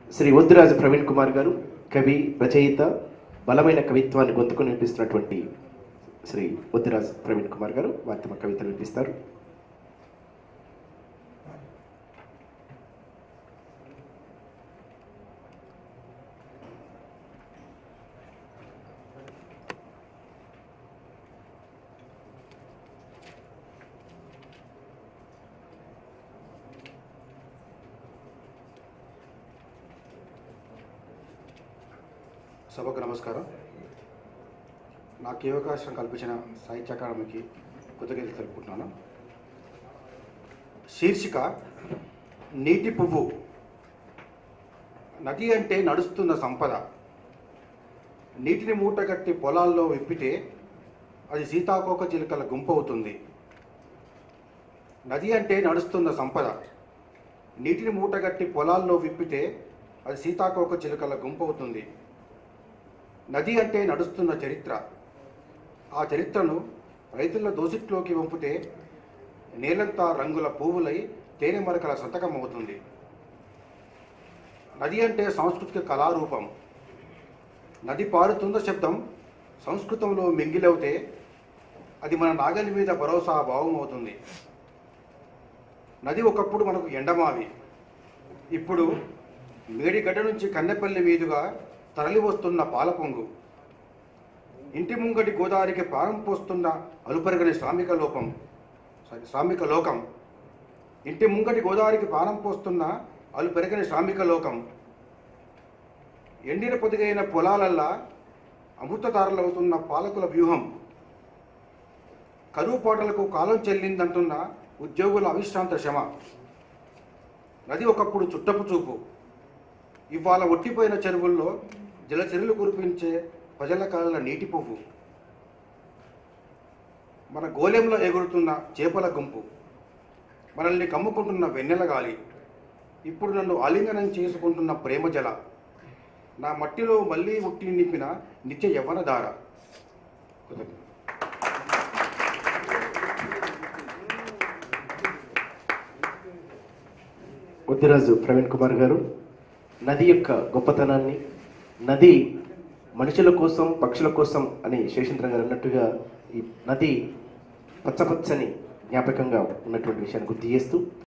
శ్రీ ఒద్దురాజు ప్రవీణ్ కుమార్ గారు కవి రచయిత బలమైన కవిత్వాన్ని గొంతుకు వినిపిస్తున్నటువంటి శ్రీ ఒద్దురాజు ప్రవీణ్ కుమార్ గారు వారి తమ కవితలు వినిపిస్తారు సభకు నమస్కారం నాకు ఈ అవకాశం కల్పించిన సాహిత్య అకాడమీకి కృతజ్ఞతలు తెలుపుకుంటున్నాను శీర్షిక నీటి పువ్వు నది అంటే నడుస్తున్న సంపద నీటిని మూటగట్టి పొలాల్లో విప్పితే అది సీతాకోక చిలుకల గుంపు అవుతుంది నది అంటే నడుస్తున్న సంపద నీటిని మూటగట్టి పొలాల్లో విప్పితే అది సీతాకోక చిలుకల గుంపు అవుతుంది నది అంటే నడుస్తున్న చరిత్ర ఆ చరిత్రను రైతుల దోసిట్లోకి వంపితే నేలంతా రంగుల పువ్వులై తేనె మరకల సంతకం అవుతుంది నది అంటే సాంస్కృతిక కళారూపం నది పారుతున్న శబ్దం సంస్కృతంలో మింగిలవుతే అది మన నాగలి మీద భరోసా భావం అవుతుంది నది ఒకప్పుడు మనకు ఎండమావి ఇప్పుడు మేడిగడ్డ నుంచి కన్నెపల్లి మీదుగా తరలి వస్తున్న పాలపొంగు ఇంటి ముంగటి గోదావరికి ప్రాణం పోస్తున్న అలుపెరగని శ్రామిక లోపం సారీ శ్రామిక లోకం ఇంటి ముంగటి గోదావరికి ప్రాణం పోస్తున్న అలుపెరగని శ్రామిక లోకం ఎండిన పొదిగైన పొలాలల్లా అమృతధారలవుతున్న పాలకుల వ్యూహం కరువు పాటలకు కాలం చెల్లిందంటున్న ఉద్యోగుల అవిశ్రాంత శ్రమ నది ఒకప్పుడు చుట్టపు చూపు ఇవాళ ఒట్టిపోయిన చెరువుల్లో జలచరులు కురిపించే ప్రజల కాళ్ళ నీటి పువ్వు మన గోలెంలో ఎగురుతున్న చేపల గుంపు మనల్ని కమ్ముకుంటున్న వెన్నెల గాలి ఇప్పుడు నన్ను ఆలింగనం చేసుకుంటున్న ప్రేమ జల నా మట్టిలో మళ్ళీ ఉట్టి నింపిన నిత్య యవ్వన ధార కృతజ్ఞతలు. ఒద్దిరాజు ప్రవీణ్ కుమార్ గారు నది యొక్క గొప్పతనాన్ని నది మనుషుల కోసం పక్షుల కోసం అని శేషేంద్ర గారు అన్నట్టుగా ఈ నది పచ్చపచ్చని జ్ఞాపకంగా ఉన్నటువంటి విషయాన్ని గుర్తు చేస్తూ